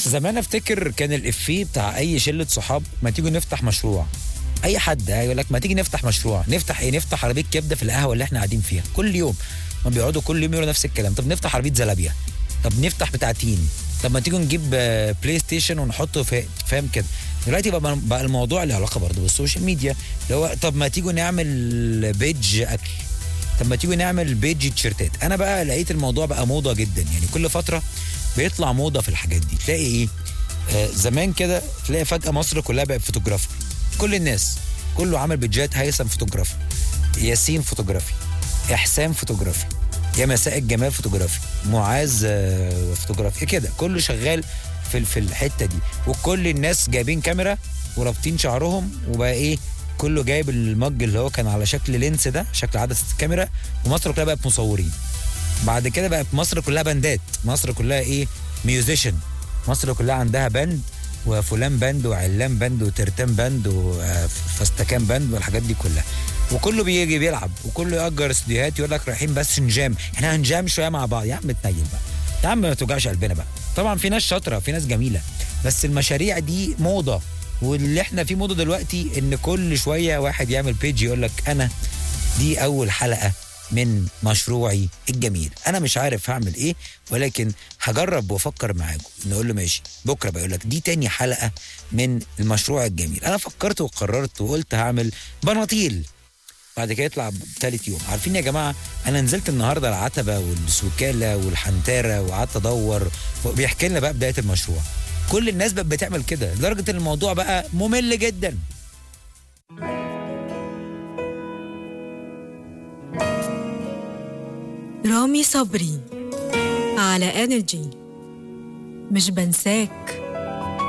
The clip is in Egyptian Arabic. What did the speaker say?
زمان افتكر كان الافيه بتاع اي شله صحاب ما تيجوا نفتح مشروع اي حد يقول لك ما تيجي نفتح مشروع نفتح ايه نفتح عربيه كبده في القهوه اللي احنا قاعدين فيها كل يوم ما بيقعدوا كل يوم يقولوا نفس الكلام طب نفتح عربيه زلابيا طب نفتح بتاع تين طب ما تيجوا نجيب آه، بلاي ستيشن ونحطه في فاهم كده دلوقتي بقى, بقى الموضوع له علاقه برضه بالسوشيال ميديا اللي هو طب ما تيجوا نعمل بيج اكل طب ما تيجوا نعمل بيج تيشيرتات انا بقى لقيت الموضوع بقى موضه جدا يعني كل فتره بيطلع موضه في الحاجات دي تلاقي ايه آه زمان كده تلاقي فجاه مصر كلها بقت فوتوغرافر كل الناس كله عمل بيجات هيثم فوتوغرافي ياسين فوتوغرافي احسان فوتوغرافي يا مساء الجمال فوتوغرافي معاذ آه، فوتوغرافي كده كله شغال في في الحته دي وكل الناس جايبين كاميرا ورابطين شعرهم وبقى ايه كله جايب المج اللي هو كان على شكل لينس ده شكل عدسه الكاميرا ومصر كلها بقت مصورين بعد كده بقت مصر كلها باندات مصر كلها ايه ميوزيشن مصر كلها عندها باند وفلان باند وعلان باند وترتان باند وفستكان باند والحاجات دي كلها وكله بيجي بيلعب وكله يأجر استديوهات يقول لك رايحين بس نجام احنا هنجام شويه مع بعض يا عم تنيل بقى يا عم ما توجعش قلبنا بقى طبعا في ناس شاطره في ناس جميله بس المشاريع دي موضه واللي احنا فيه موضه دلوقتي ان كل شويه واحد يعمل بيج يقول لك انا دي اول حلقه من مشروعي الجميل انا مش عارف هعمل ايه ولكن هجرب وافكر معاكم نقول له ماشي بكره بقول لك دي تاني حلقه من المشروع الجميل انا فكرت وقررت وقلت هعمل بناطيل بعد كده يطلع ثالث يوم عارفين يا جماعه انا نزلت النهارده العتبه والسوكاله والحنتاره وقعدت ادور بيحكي لنا بقى بدايه المشروع كل الناس بقت بتعمل كده لدرجه ان الموضوع بقى ممل جدا رامي صبري على انرجي مش بنساك